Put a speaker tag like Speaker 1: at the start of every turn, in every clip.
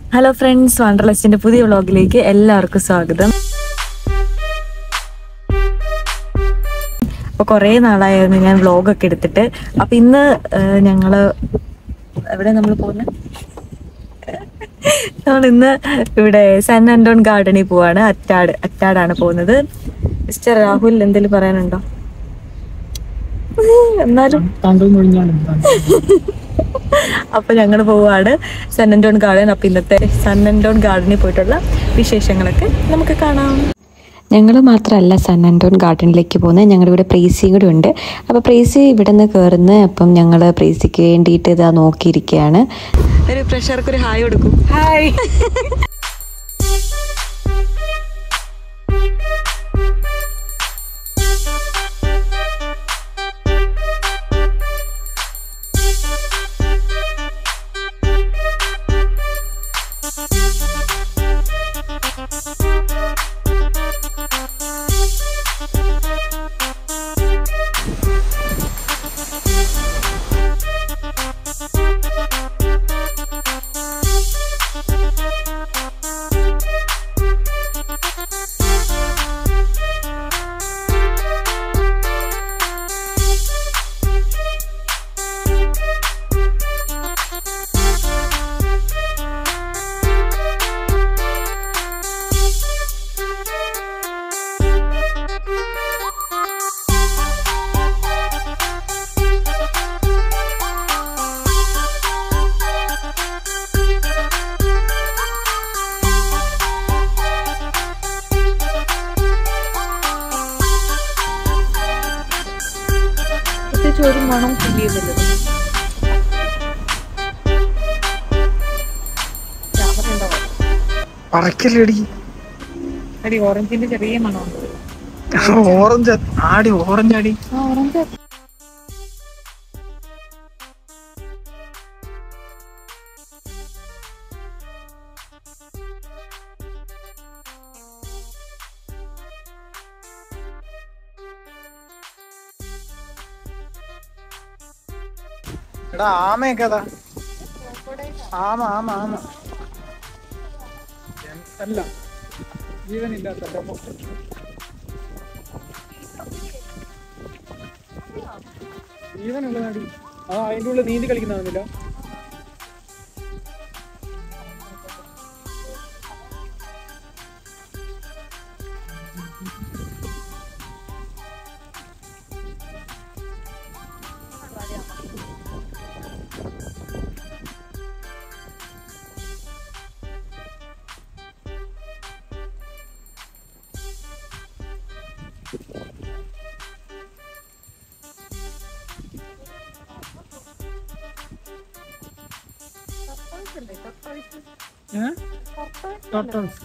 Speaker 1: Hello friends വണ്ടർലസ്റ്റിന്റെ പുതിയ വ്ളോഗിലേക്ക് എല്ലാവർക്കും സ്വാഗതം അപ്പൊ കുറേ നാളായിരുന്നു ഞാൻ വ്ളോഗൊക്കെ എടുത്തിട്ട് അപ്പൊ ഇന്ന് ഏഹ്, ഞങ്ങള് എവിടെ നമ്മൾ പോകുന്നത് നമ്മൾ ഇന്ന് ഇവിടെ സൺ ആൻഡോൺ ഗാർഡനിൽ പോവാണ് അറ്റാട് അറ്റാടാണ് പോകുന്നത് മിസ്റ്റർ രാഹുൽ എന്തെങ്കിലും പറയാനുണ്ടോ എന്നാലും
Speaker 2: താങ്കൾ മൊഴിഞ്ഞാണ്
Speaker 1: അപ്പൊ ഞങ്ങൾ പോവാണ് സൺ ആൻഡ് ഡോൺ ഗാർഡൻ അപ്പൊ ഇന്നത്തെ സൺ ആൻഡ് ഡോൺ ഗാർഡനിൽ പോയിട്ടുള്ള വിശേഷങ്ങളൊക്കെ നമുക്ക് കാണാം
Speaker 3: ഞങ്ങൾ മാത്രമല്ല സൺ ആൻഡോൺ ഗാർഡനിലേക്ക് പോകുന്നത് ഞങ്ങളുടെ ഇവിടെ പ്രേസിയും കൂടി ഉണ്ട് അപ്പോൾ പ്രേസി ഇവിടെ നിന്ന് കയറുന്നത് അപ്പം ഞങ്ങൾ പ്രേസിക്ക് വേണ്ടിയിട്ട് ഇതാ നോക്കിയിരിക്കുകയാണ്
Speaker 1: ഒരു പ്രഷർക്ക് ഒരു ഹായ് കൊടുക്കും ഹായ് പ്രത്യേകിച്ച് ഒരു മണം ഫീൽ ചെയ്യുന്നില്ല
Speaker 2: പറക്കല്ലേടി
Speaker 1: അടി ഓറഞ്ചിന്റെ ചെറിയ മണമുണ്ട്
Speaker 2: ഓറഞ്ച് ആടി ഓറഞ്ച് ആടി
Speaker 1: ഓറഞ്ച്
Speaker 2: എടാ ആമയൊക്കെ അതാ ആമ ആമ ആമ അല്ല ജീവനില്ലാത്ത ജീവനുള്ളതാടി ആ അതിൻ്റെ ഉള്ളിൽ നീന്തി കളിക്കുന്നതാണെന്നില്ല ഏഹ് ടോട്ടൽസ്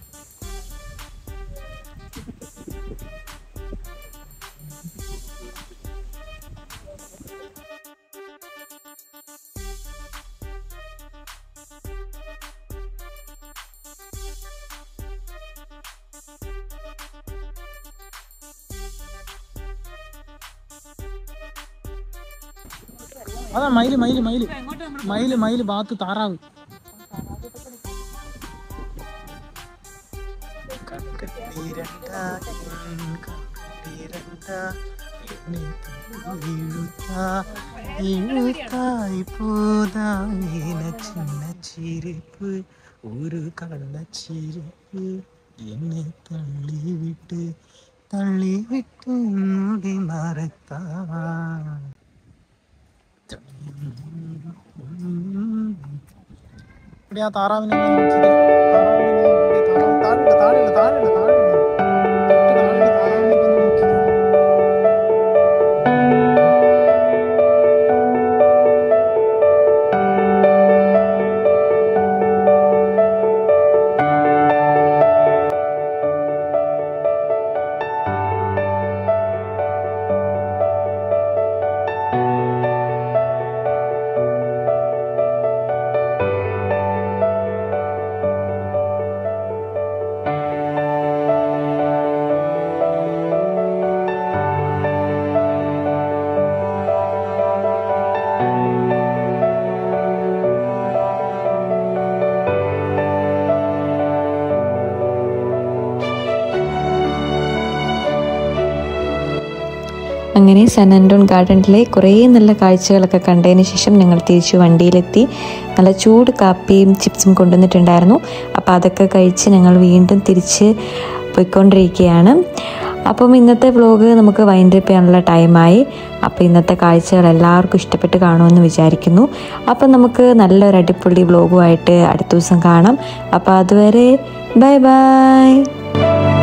Speaker 2: അതാ മയില് മയില് മയില് മയില് മയില് ബാത്ത് താറാവ് ചിരിപ്പ് ഒരു കള്ളച്ചിരിപ്പ് എന്നെ തള്ളിവിട്ട് തള്ളിവിട്ട് മുടി മറത്താ ഇവിടെ ആ താറാവിനെ ഒന്ന് നോക്കിയേ. താറാവിനെ ഒന്ന് നോക്കിയേ. താറാവ് താഴെയുണ്ട്, താഴെയുണ്ട്, താഴെയുണ്ട്, താഴെയുണ്ട്. തൊട്ട് താഴെയുള്ള താറാവിനെ ഒന്ന് നോക്കിയേ.
Speaker 3: അങ്ങനെ സാൻ ആൻഡോൺ ഗാർഡനിലെ കുറേ നല്ല കാഴ്ചകളൊക്കെ കണ്ടതിന് ശേഷം ഞങ്ങൾ തിരിച്ചു വണ്ടിയിലെത്തി നല്ല ചൂട് കാപ്പിയും ചിപ്സും കൊണ്ടുവന്നിട്ടുണ്ടായിരുന്നു അപ്പോൾ അതൊക്കെ കഴിച്ച് ഞങ്ങൾ വീണ്ടും തിരിച്ച് പോയിക്കൊണ്ടിരിക്കുകയാണ് അപ്പം ഇന്നത്തെ വ്ലോഗ് നമുക്ക് വൈൻഡ് അപ്പ് ചെയ്യാനുള്ള ടൈമായി അപ്പോൾ ഇന്നത്തെ കാഴ്ചകൾ എല്ലാവർക്കും ഇഷ്ടപ്പെട്ട് കാണുമെന്ന് വിചാരിക്കുന്നു അപ്പം നമുക്ക് നല്ലൊരു അടിപൊളി വ്ലോഗുമായിട്ട് അടുത്ത ദിവസം കാണാം അപ്പോൾ അതുവരെ ബൈ ബൈ